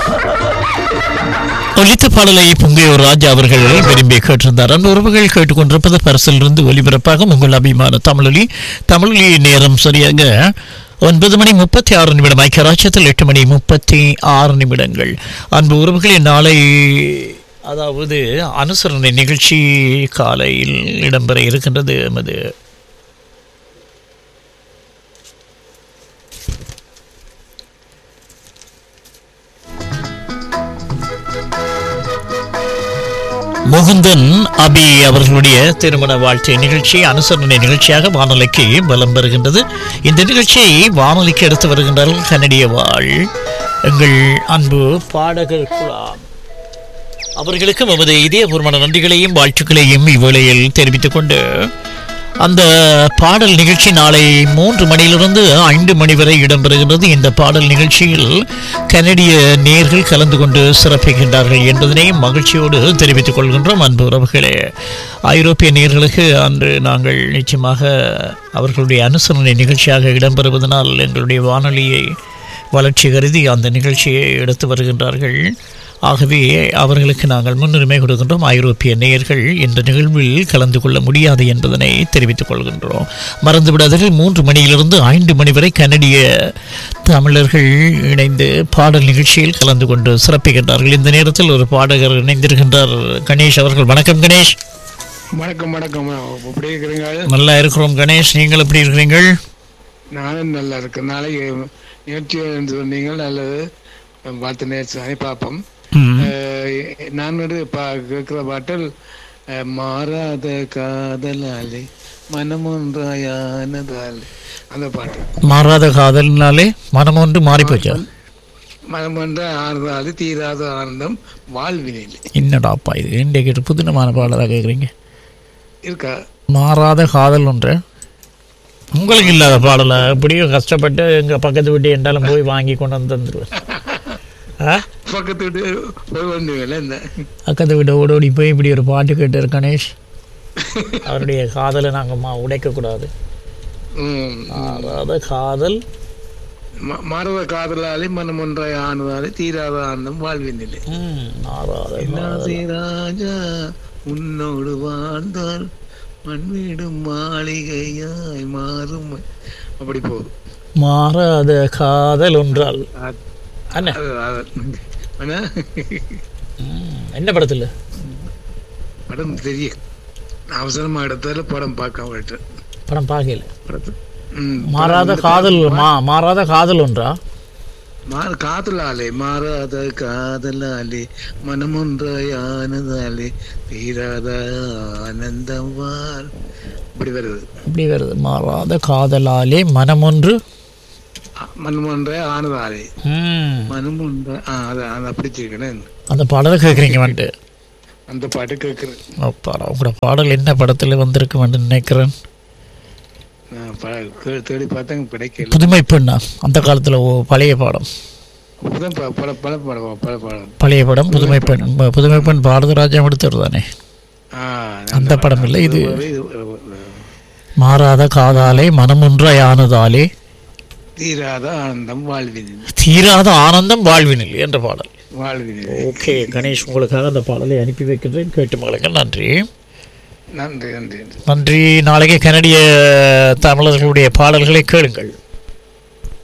ஒலித்த பாடலை பொங்கையூர் ராஜா அவர்கள் விரும்பி கேட்டிருந்தார் அந்த உறவுகள் கேட்டுக்கொண்டிருப்பது பரிசிலிருந்து ஒலிபரப்பாக உங்கள் அபிமான தமிழொலி தமிழொலி நேரம் சரியாக ஒன்பது மணி முப்பத்தி ஆறு நிமிடம் ஐக்கியராட்சத்தில் எட்டு மணி முப்பத்தி ஆறு நிமிடங்கள் அன்பு உறவுகளே நாளை அதாவது அனுசரணை நிகழ்ச்சி காலையில் இடம்பெற இருக்கின்றது எமது முகுந்தன் அபி அவர்களுடைய திருமண வாழ்க்கை நிகழ்ச்சி அனுசரணை நிகழ்ச்சியாக வானொலிக்கு பலம் பெறுகின்றது இந்த நிகழ்ச்சியை வானொலிக்கு எடுத்து வருகின்றார்கள் கனடிய வாழ் எங்கள் அன்பு பாடகர் குழாம் அவர்களுக்கும் எமது இதயபூர்வமான நன்றிகளையும் வாழ்த்துக்களையும் இவ்வேளையில் தெரிவித்துக் கொண்டு அந்த பாடல் நிகழ்ச்சி நாளை மூன்று மணியிலிருந்து ஐந்து மணி வரை இடம்பெறுகின்றது இந்த பாடல் நிகழ்ச்சியில் கனடிய நேர்கள் கலந்து கொண்டு சிறப்பிக்கின்றார்கள் என்பதனை மகிழ்ச்சியோடு தெரிவித்துக் கொள்கின்றோம் அன்பு உறவுகளே ஐரோப்பிய நேர்களுக்கு அன்று நாங்கள் நிச்சயமாக அவர்களுடைய அனுசரணை நிகழ்ச்சியாக இடம்பெறுவதனால் எங்களுடைய வானொலியை வளர்ச்சி கருதி அந்த நிகழ்ச்சியை எடுத்து வருகின்றார்கள் ஆகவே அவர்களுக்கு நாங்கள் முன்னுரிமை கொடுக்கின்றோம் ஐரோப்பிய நேயர்கள் இந்த நிகழ்வில் கலந்து கொள்ள முடியாது என்பதனை தெரிவித்துக் கொள்கின்றோம் மறந்துவிடாதீர்கள் மூன்று மணியிலிருந்து ஐந்து மணி வரை கனடிய தமிழர்கள் இணைந்து பாடல் நிகழ்ச்சியில் கலந்து கொண்டு சிறப்பிக்கின்றார்கள் இந்த நேரத்தில் ஒரு பாடகர் இணைந்திருக்கின்றார் கணேஷ் அவர்கள் வணக்கம் கணேஷ் வணக்கம் வணக்கம் எப்படி இருக்கிறீங்க நல்லா இருக்கிறோம் கணேஷ் நீங்கள் எப்படி இருக்கிறீர்கள் நானும் நல்லா இருக்கேன் நாளைக்கு நிகழ்ச்சி என்று சொன்னீங்க நல்லது பார்த்து நேற்று பார்ப்போம் ம். அஹ், நான் வந்து பா கேட்கிற பாட்டில் அஹ், மாறாத காதலாலே மனமொன்றாயானதாலே அந்த பாட்டு மாறாத காதலினாலே மனம் ஒன்று மாறிப்போச்சா மனமொன்ற ஆறுதாலே தீராத ஆனந்தம் வாழ்வினில் என்னடாப்பா இது இன்றைக்கு புதினமான பாடலாக கேட்குறீங்க இருக்கா மாறாத காதல் ஒன்று உங்களுக்கு இல்லாத பாடலை எப்படியோ கஷ்டப்பட்டு எங்கள் பக்கத்து வீட்டு என்றாலும் போய் வாங்கி கொண்டு வந்து தந்துடுவேன் ஆ பக்கத்து வீட்டு போய் பண்ணுவீங்கள இந்த பக்கத்து வீட்டை ஓடோடி போய் இப்படி ஒரு பாட்டு கேட்டார் கணேஷ் அவருடைய காதலை நாங்கள் மா உடைக்கக்கூடாது ம். மாறாத காதல் ம- மாறாத காதலாலே மனமொன்றாய் ஆனதாலே தீராத ஆனந்தம் வாழ்வினில் ம், மாறாத இல்லாதே ராஜா உன்னோடு வாழ்ந்தால் மண்வீடும் மாளிகையாய் மாறும் அப்படி போகுது மாறாத காதல் ஒன்றால் அது- அண்ணா அது- அது- ஆனா, ம், என்ன படத்தில் படம் தெரியும் அவசரமா இடத்துல படம் பார்க்க விட்டேன் படம் பார்க்கல படத்து ம், மாறாத காதல் மா மாறாத காதல் ஒன்றா மாற காதலாலே மாறாத காதலாலே மனமொன்றாயானதாலே தீராத ஆனந்தம் வார் இப்படி வருது இப்படி வருது மாறாத காதலாலே மனமொன்று மனமொன்றே ஆனதாலே ம், மனமொன்ற ஆ அதை அதை பிடிச்சிருக்கேன் அந்த பாடலை கேட்குறீங்க வந்துட்டு அந்த பாட்டு கேட்குறேன் அப்பாடா உங்களோட பாடல் என்ன படத்தில் வந்திருக்குமென்று நினைக்கிறேன் நான் ப- கே- தேடி பார்த்தேன் கிடைக்கல புதுமை பெண்ணா அந்த காலத்தில் பழைய பாடம் அப்பதான் ப- பல பல படம் பல படம் பழைய படம் புதுமை பெண் ம- புதுமை பெண் பாரதராஜா எடுத்தவர் தானே ஆ அந்த படம் இல்லை, இது- ஒரு இது ஒரு- மாறாத காதாலே மனமொன்றாயானதாலே தீராத ஆனந்தம் வாழ்வினில் தீராத ஆனந்தம் வாழ்வினில் என்ற பாடல் வாழ்வினில் ஓகே கணேஷ் உங்களுக்காக அந்த பாடலை அனுப்பி வைக்கின்றேன் கேட்டு மகளுங்கள் நன்றி நன்றி நன்றி நன்றி நன்றி நாளைக்கு கனடிய தமிழர்களுடைய பாடல்களை கேளுங்கள்